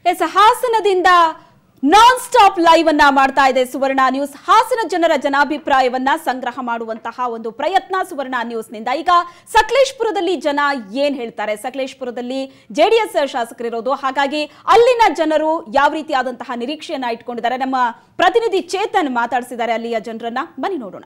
S ಹಾಸನದಿಂದ non stop live ಅನ್ನ ಮಾಡ್ತಾ ಇದೆ ಸುವರ್ಣ ನ್ಯೂಸ್ ಹಾಸನ ಜನರ ಜನಾಭಿಪ್ರಾಯವನ್ನ ಸಂಗ್ರಹ ಮಾಡುವಂತಹ ಒಂದು ಪ್ರಯತ್ನ ಸುವರ್ಣ ನ್ಯೂಸ್ನಿಂದ ಈಗ ಸಕಲೇಶ್ಪುರದಲ್ಲಿ ಜನ ಏನ್ ಹೇಳ್ತಾರೆ ಸಕಲೇಶ್ಪುರದಲ್ಲಿ ಜೆಡಿಎಸ್ ಶಾಸಕರಿರೋದು ಹಾಗಾಗಿ ಅಲ್ಲಿನ ಜನರು ಯಾವ ರೀತಿಯಾದಂತಹ ನಿರೀಕ್ಷೆಯನ್ನ ಇಟ್ಕೊಂಡಿದ್ದಾರೆ ನಮ್ಮ ಪ್ರತಿನಿಧಿ ಚೇತನ್ ಮಾತಾಡಿಸಿದ್ದಾರೆ ಅಲ್ಲಿಯ ಜನರನ್ನ ಬನ್ನಿ ನೋಡೋಣ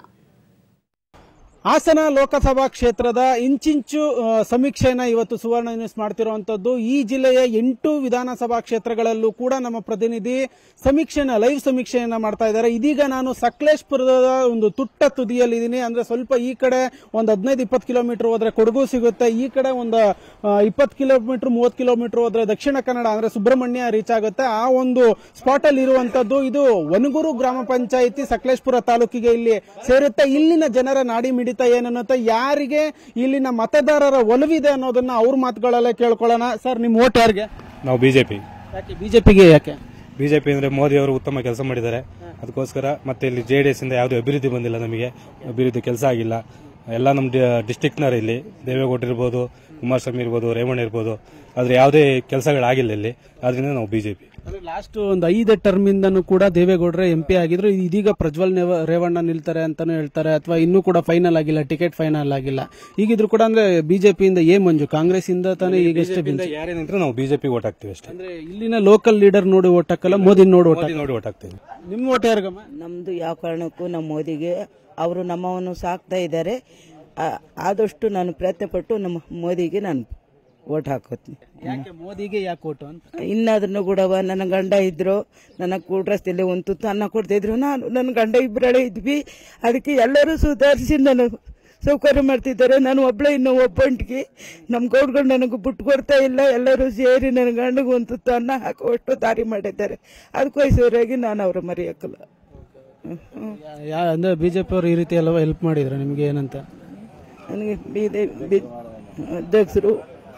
ಹಾಸನ ಲೋಕಸಭಾ ಕ್ಷೇತ್ರದ ಇಂಚಿಂಚು ಆ, ಸಮೀಕ್ಷೆಯನ್ನ ಇವತ್ತು ಸುವರ್ಣ ನ್ಯೂಸ್ ಮಾಡ್ತಿರುವಂತದ್ದು ಈ ಜಿಲ್ಲೆಯ ಎಂಟು ವಿಧಾನಸಭಾ ಕ್ಷೇತ್ರಗಳಲ್ಲೂ ಕೂಡ ನಮ್ಮ ಪ್ರತಿನಿಧಿ ಸಮೀಕ್ಷೆನ ಲೈವ್ ಸಮೀಕ್ಷೆಯನ್ನ ಮಾಡ್ತಾ ಇದ್ದಾರೆ ಇದೀಗ ನಾನು ಸಕಲೇಶ್ಪುರದ ಒಂದು ತುಟ್ಟ ತುದಿಯಲ್ಲಿದ್ದೀನಿ ಅಂದ್ರೆ ಸ್ವಲ್ಪ ಈ ಕಡೆ ಒಂದು ಹದಿನೈದು ಇಪ್ಪತ್ತು ಕಿಲೋಮೀಟರ್ ಹೋದ್ರೆ ಕೊಡಗು ಸಿಗುತ್ತೆ ಈ ಕಡೆ ಒಂದು ಇಪ್ಪತ್ತು ಕಿಲೋಮೀಟರ್ ಮೂವತ್ತು ಕಿಲೋಮೀಟರ್ ಹೋದ್ರೆ ದಕ್ಷಿಣ ಕನ್ನಡ ಅಂದ್ರೆ ಸುಬ್ರಹ್ಮಣ್ಯ ರೀಚ್ ಆಗುತ್ತೆ ಆ ಒಂದು ಸ್ಪಾಟ್ ಅಲ್ಲಿ ಇರುವಂತದ್ದು ಇದು ವನಗೂರು ಗ್ರಾಮ ಪಂಚಾಯಿತಿ ಸಕಲೇಶ್ಪುರ ತಾಲೂಕಿಗೆ ಇಲ್ಲಿ ಸೇರುತ್ತೆ ಇಲ್ಲಿನ ಜನರ ನಾಡಿ ಮಿಡಿತ ಏನನ್ನುತ್ತೆ ಯಾರಿಗೆ ಇಲ್ಲಿನ ಮತದಾರರ ಒಲವಿದೆ ಅನ್ನೋದನ್ನ ಅವ್ರ ಮಾತುಗಳಲ್ಲೇ ಕೇಳ್ಕೊಳ್ಳೋಣ ಸರ್ ನಿಮ್ ಓಟ್ ಯಾರಿಗೆ ನಾವು ಬಿಜೆಪಿ ಯಾಕೆ ಬಿಜೆಪಿಗೆ ಯಾಕೆ ಬಿಜೆಪಿ ಅಂದ್ರೆ ಮೋದಿ ಅವರು ಉತ್ತಮ ಕೆಲಸ ಮಾಡಿದ್ದಾರೆ ಅದಕ್ಕೋಸ್ಕರ ಮತ್ತೆ ಇಲ್ಲಿ ಜೆ ಡಿ ಎಸ್ ಇಂದ ಯಾವುದೇ ಅಭಿವೃದ್ಧಿ ಬಂದಿಲ್ಲ ನಮಗೆ ಅಭಿವೃದ್ಧಿ ಕೆಲಸ ಆಗಿಲ್ಲ ಎಲ್ಲ ನಮ್ಮ ಡಿಸ್ಟಿಕ್ನವ್ರು ಇಲ್ಲಿ ದೇವೇಗೌಡ ಇರ್ಬೋದು ಕುಮಾರಸ್ವಾಮಿ ಇರ್ಬೋದು ರೇವಣ್ಣ ಇರ್ಬೋದು ಆದ್ರೆ ಯಾವುದೇ ಕೆಲಸಗಳಾಗಿಲ್ಲ ಇಲ್ಲಿ ಆದ್ರಿಂದ ನಾವು ಬಿಜೆಪಿ ಲಾಸ್ಟ್ ಒಂದು ಐದು ಟರ್ಮ್ ಇಂದನೂ ಕೂಡ ದೇವೇಗೌಡರೆ ಎಂ ಪಿ ಆಗಿದ್ರು ಇದೀಗ ಪ್ರಜ್ವಲ್ ನೇವ- ರೇವಣ್ಣ ನಿಲ್ತಾರೆ ಅಂತಾನು ಹೇಳ್ತಾರೆ ಅಥವಾ ಇನ್ನೂ ಕೂಡ ಫೈನಲ್ ಆಗಿಲ್ಲ ಟಿಕೆಟ್ ಫೈನಲ್ ಆಗಿಲ್ಲ ಈಗಿದ್ರು ಕೂಡ ಅಂದ್ರೆ ಬಿಜೆಪಿಯಿಂದ ಏ ಮಂಜು ಕಾಂಗ್ರೆಸ್ ಇಂದ ತಾನೇ ಈಗಷ್ಟೇ ಬಿಜೆಪಿಯಿಂದ ಯಾರೇ ನಿಂತ್ರೂ ನಾವು ಬಿಜೆಪಿ ಓಟ್ ಹಾಕ್ತೀವಿ ಅಷ್ಟೇ ಅಂದ್ರೆ ಇಲ್ಲಿನ ಲೋಕಲ್ ಲೀಡರ್ ನೋಡಿ ಓಟ್ ಹಾಕಲ್ಲ ಮೋದಿ ನೋಡಿ ಓಟ್ ಮೋದಿ ನೋಡಿ ಓಟ್ ಹಾಕ್ತೀವಿ ನಿಮ್ ಓಟ್ ಯಾರಿಗಮ್ಮ ನಮ್ಮದು ಯಾವ ಕಾರಣಕ್ಕೂ ನಮ್ಮ ಮೋದಿಗೆ ಅವರು ನಮ್ಮವನ್ನು ಸಾಕ್ತಾ ಇದ್ದಾರೆ ಆ- ಆದಷ್ಟು ನಾನು ಪ್ರಯತ್ನ ಪಟ್ಟು ನಮ್ಮ ಮೋದಿಗೆ ನಾನು ಓಟ್ ಹಾಕೋತೀನಿ ಯಾಕೆ ಮೋದಿಗೆ ಯಾಕೆ ಓಟು ಅಂತ ಇನ್ನಾದ್ರೂ ಕೂಡವ ನನ್ನ ಗಂಡ ಇದ್ರು ನನ್ನ ಕೂಡ್ರಸ್ತಿಯಲ್ಲಿ ಒಂದು ತುತ್ತು ಅನ್ನ ಕೊಡ್ತಿದ್ರು ನಾನು ನನ್ನ ಗಂಡ ಇಬ್ಬರಳೆ ಇದ್ವಿ ಅದಕ್ಕೆ ಎಲ್ಲರೂ ಸುಧಾರಿಸಿ ನಾನು ಸೌಕರ್ಯ ಮಾಡ್ತಿದ್ದಾರೆ ನಾನು ಒಬ್ಬಳೆ ಇನ್ನು ಒಬ್ಬಂಟಿಗೆ ನಮ್ಮ ಗೌಡ್ಗಳು ನನಗೆ ಬಿಟ್ಟು ಕೊಡ್ತಾ ಇಲ್ಲ ಎಲ್ಲರೂ ಸೇರಿ ನನ್ನ ಗಂಡಗೆ ಒಂದು ತುತ್ತು ಅನ್ನ ಹಾಕುವಷ್ಟು ದಾರಿ ಮಾಡಿದ್ದಾರೆ ಅದಕ್ಕೋಸ್ಕರವಾಗಿ ನಾನು ಅವ್ರ ಮರೆಯೋಕ್ಕಲ್ಲ ಹ್ಮ್. ಹ್ಮ್. ಯಾ- ಅಂದ್ರೆ ಬಿಜೆಪಿ ಅವರು ಈ ರೀತಿ ಎಲ್ಲ ಹೆಲ್ಪ್ ಮಾಡಿದ್ರ ನಿಮ್ಗೆ ಏನಂತ ನನಗೆ ಬೀದೆ ಬಿ ಅಧ್ಯಕ್ಷರು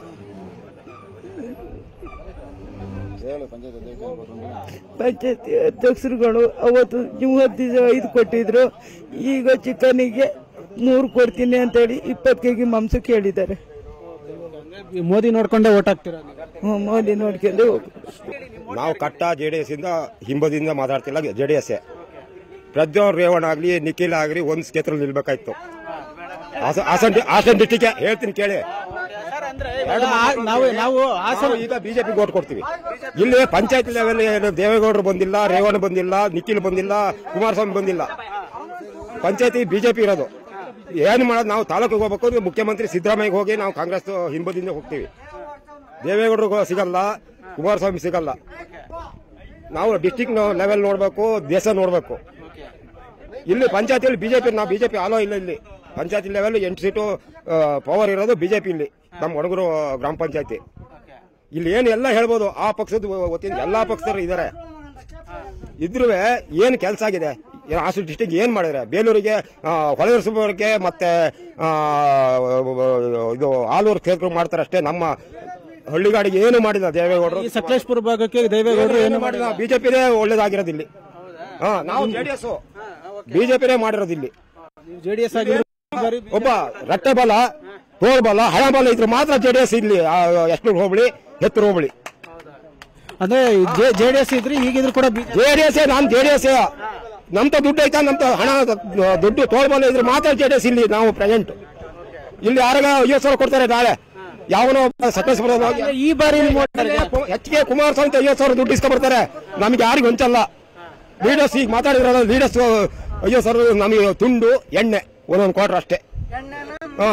ಪಂಚಾಯತಿ ಅಧ್ಯಕ್ಷರುಗಳು ಅವತ್ತು ಮೂವತ್ತು ದಿವಸ ಐದು ಕೊಟ್ಟಿದ್ರು ಈಗ ಚಿಕನಿಗೆ ಮೂರು ಕೊಡ್ತೀನಿ ಅಂತೇಳಿ ಇಪ್ಪತ್ತು ಕೆಜಿ ಮಾಂಸ ಕೇಳಿದ್ದಾರೆ ಮೋದಿ ನೋಡ್ಕೊಂಡೇ ಓಟ್ ಹಾಕ್ತೀರಾ ನೀವು? ಹ್ಮ್, ಮೋದಿ ನೋಡ್ಕೊಂಡು ಹೋಗು ನಾವು ಕಟ್ಟ ಜೆ ಡಿ ಎಸ್ ಇಂದ ಹಿಂಬದಿಂದ ಮಾತಾಡ್ತಿಲ್ಲ J D S Prajwal Revanna ಆಗ್ಲಿ ನಿಖಿಲ್ ಆಗ್ಲಿ ಒಂದ್ ಕ್ಷೇತ್ರ ನಿಲ್ಬೇಕಾಯ್ತು ಹಾಸ- ಹಾಸನ್ ಡಿ- ಹಾಸನ್ ಡಿಸ್ಟಿಕ್ ಹೇಳ್ತೀನಿ ಕೇಳಿ ಆ- ನಾವು ನಾವು ನಾವು ಈಗ ಬಿಜೆಪಿ ಓಟ್ ಕೊಡ್ತೀವಿ ಇಲ್ಲಿ ಪಂಚಾಯತ್ ಲೆವೆಲ್ ಏನು ದೇವೇಗೌಡರು ಬಂದಿಲ್ಲ ರೇವಣ್ಣ ಬಂದಿಲ್ಲ ನಿಖಿಲ್ ಬಂದಿಲ್ಲ ಕುಮಾರಸ್ವಾಮಿ ಬಂದಿಲ್ಲ ಪಂಚಾಯತಿ ಬಿಜೆಪಿ ಇರೋದು ಏನು ಮಾಡೋದು ನಾವು ತಾಲೂಕಿಗೆ ಹೋಗ್ಬೇಕು ಅಂದ್ರೆ ಮುಖ್ಯಮಂತ್ರಿ ಸಿದ್ದರಾಮಯ್ಯ ಹೋಗಿ ನಾವು ಕಾಂಗ್ರೆಸ್ ಹಿಂಬದಿಂದ ಹೋಗ್ತೀವಿ ದೇವೇಗೌಡರು ಸಿಗಲ್ಲ ಕುಮಾರಸ್ವಾಮಿ ಸಿಗಲ್ಲ ನಾವು ಡಿಸ್ಟಿಕ್ ಲೆವೆಲ್ ನೋಡಬೇಕು ದೇಶ ನೋಡಬೇಕು ಇಲ್ಲಿ ಪಂಚಾಯತಿಯಲ್ಲಿ ಬಿಜೆಪಿ ನಾವು ಬಿಜೆಪಿ ಆಲೋ ಇಲ್ಲ ಇಲ್ಲಿ ಪಂಚಾಯತಿ ಲೆವೆಲ್ ಎಂಟು ಸೀಟು ಪವರ್ ಇರೋದು ಬಿಜೆಪಿ ಇಲ್ಲಿ ನಮ್ಮ ಒಣಗೂರು ಗ್ರಾಮ ಪಂಚಾಯತಿ ಇಲ್ಲಿ ಏನು ಎಲ್ಲ ಹೇಳ್ಬೋದು ಆ ಪಕ್ಷದ ವತಿಯಿಂದ ಎಲ್ಲಾ ಪಕ್ಷದವರು ಇದ್ದಾರೆ ಇದ್ರೂ ಏನು ಕೆಲಸ ಆಗಿದೆ ಏನು ಹಾಸನ ಡಿಸ್ಟಿಕ್ ಏನ್ ಮಾಡಿದ್ರೆ ಬೇಲೂರಿಗೆ ಹೊಳೆದರ್ಸೋರಿಗೆ ಮತ್ತೆ ಆ, ಇದು ಆಲೂರು ಕ್ಷೇತ್ರ ಮಾಡ್ತಾರೆ ಅಷ್ಟೇ ನಮ್ಮ ಹಳ್ಳಿಗಾಡಿಗೆ ಏನು ಮಾಡಿಲ್ಲ ದೇವೇಗೌಡರು ಈ ಸಕಲೇಶ್ಪುರ ಭಾಗಕ್ಕೆ ದೇವೇಗೌಡರು ಏನು ಮಾಡಿಲ್ಲ ಬಿಜೆಪಿನೇ ಒಳ್ಳೇದಾಗಿರೋದು ಇಲ್ಲಿ ಹಾ ನಾವು ಜೆಡಿಎಸ್ ಬಿಜೆಪಿನೇ ಮಾಡಿರೋದು ಇಲ್ಲಿ ಜೆಡಿಎಸ್ ಆಗಿದ್ರು ಬಾರಿ ಒಬ್ಬ ರಟ್ಟೆ ಬಲ ತೋಳ್ ಬಲ ಹಣ ಬಲ ಇದ್ರೆ ಮಾತ್ರ ಜೆಡಿಎಸ್ ಇಲ್ಲಿ ಎಷ್ಟು ಹೋಬಳಿ ಹೆತ್ತರು ಹೋಬಳಿ ಅಂದ್ರೆ ಜೆಡಿಎಸ್ ಇದ್ರೆ ಈಗಿದ್ರು ಕೂಡ ಬಿ- ಜೆಡಿಎಸ್ ನಾನು ಜೆಡಿಎಸ್ ನಮ್ತ ದುಡ್ಡು ಐತಾ ನಮ್ತ ಹಣ ದುಡ್ಡು ತೋಳ್ ಬಲ ಇದ್ರೆ ಮಾತ್ರ ಜೆಡಿಎಸ್ ಇಲ್ಲಿ ನಾವು ಪ್ರೆಸೆಂಟ್ ಇಲ್ಲಿ ಯಾರಾಗ ಐವತ್ತು ಸಾವಿರ ಕೊಡ್ತಾರೆ ನಾಳೆ ಯಾವನೋ ಒಬ್ಬ ಸಕಲೇಶ್ವರದ ಈ ಬಾರಿ ನಿಮ್ಮ vote ಯಾರಿಗೆ? ಹೆಚ್ಚಿಗೆ ಕುಮಾರಸ್ವಾಮಿ ಐವತ್ತು ಸಾವಿರ ದುಡ್ಡು ಇಸ್ಕೊಂಡ್ಬರ್ತಾರೆ ನಮ್ಗೆ ಯಾರಿಗೂ ಹೊಂಚಲ್ಲ ಲೀಡರ್ಸ್ ಈಗ ಮಾತಾಡಿದ್ರಲ್ಲ ಲೀಡರ್ಸ್ ಐವತ್ತು ಸಾವಿರ ನಮಗೆ ತುಂಡು ಎಣ್ಣೆ ಒಂದೊಂದು ಕ್ವಾರ್ಟರ್ ಅಷ್ಟೇ ಹಾ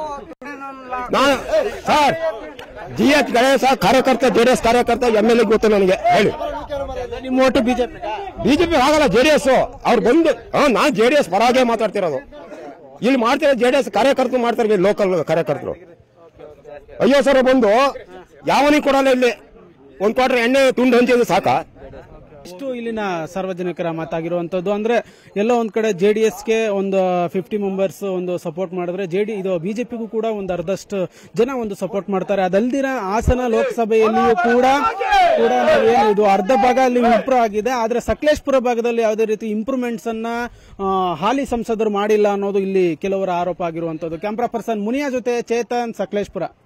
ನಾನು ಸರ್ ಜಿ ಎಚ್ ಗಣೇಶ ಕಾರ್ಯಕರ್ತ ಜೆ ಡಿ ಎಸ್ ಕಾರ್ಯಕರ್ತ ಎಂ ಎಲ್ ಎ ಗೊತ್ತು ನನಗೆ ಹೇಳಿ ನಿಮ್ಮ ಓಟು ಬಿಜೆಪಿ ಬಿಜೆಪಿ ಆಗಲ್ಲ ಜೆ ಡಿ ಎಸ್ ಅವ್ರು ಬಂದು ಹಾ ನಾನ್ ಜೆ ಡಿ ಎಸ್ ಪರಾಗೆ ಮಾತಾಡ್ತಿರೋದು ಇಲ್ಲಿ ಮಾಡ್ತಿರೋ ಜೆ ಡಿ ಎಸ್ ಕಾರ್ಯಕರ್ತರು ಮಾಡ್ತಾರೆ ಲೋಕಲ್ ಕಾರ್ಯಕರ್ತರು ಐವತ್ತು ಸಾವಿರ ಬಂದು ಯಾವನಿಗೆ ಕೊಡಲ್ಲ ಇಲ್ಲಿ ಒಂದ್ ಕ್ವಾರ್ಟರ್ ಎಣ್ಣೆ ತುಂಡು ಹಂಚಿದ್ರೆ ಸಾಕಾ ಇಷ್ಟು ಇಲ್ಲಿನ ಸಾರ್ವಜನಿಕರ ಮಾತಾಗಿರುವಂತದ್ದು ಅಂದ್ರೆ ಎಲ್ಲೋ ಒಂದ್ ಕಡೆ ಜೆಡಿಎಸ್ಗೆ ಒಂದು ಫಿಫ್ಟಿ ಮೆಂಬರ್ಸ್ ಒಂದು ಸಪೋರ್ಟ್ ಮಾಡಿದ್ರೆ ಜೆಡಿ ಇದು ಬಿಜೆಪಿಗೂ ಕೂಡ ಒಂದು ಅರ್ಧಷ್ಟು ಜನ ಒಂದು ಸಪೋರ್ಟ್ ಮಾಡ್ತಾರೆ ಅದಲ್ದಿರ ಹಾಸನ ಲೋಕಸಭೆಯಲ್ಲಿಯೂ ಕೂಡ ಕೂಡ ನಾವೇನು ಇದು ಅರ್ಧ ಭಾಗ ಅಲ್ಲಿ ಇಂಪ್ರೂವ್ ಆಗಿದೆ ಆದ್ರೆ ಸಕಲೇಶ್ಪುರ ಭಾಗದಲ್ಲಿ ಯಾವುದೇ ರೀತಿ ಇಂಪ್ರೂವ್ಮೆಂಟ್ಸ್ ಅನ್ನ ಆ, ಹಾಲಿ ಸಂಸದರು ಮಾಡಿಲ್ಲ ಅನ್ನೋದು ಇಲ್ಲಿ ಕೆಲವರ ಆರೋಪ ಆಗಿರುವಂತದ್ದು ಕ್ಯಾಮ್ರಾ ಪರ್ಸನ್ ಮುನಿಯಾ ಜೊತೆ ಚೇತನ್ ಸಕಲೇಶ್ಪುರ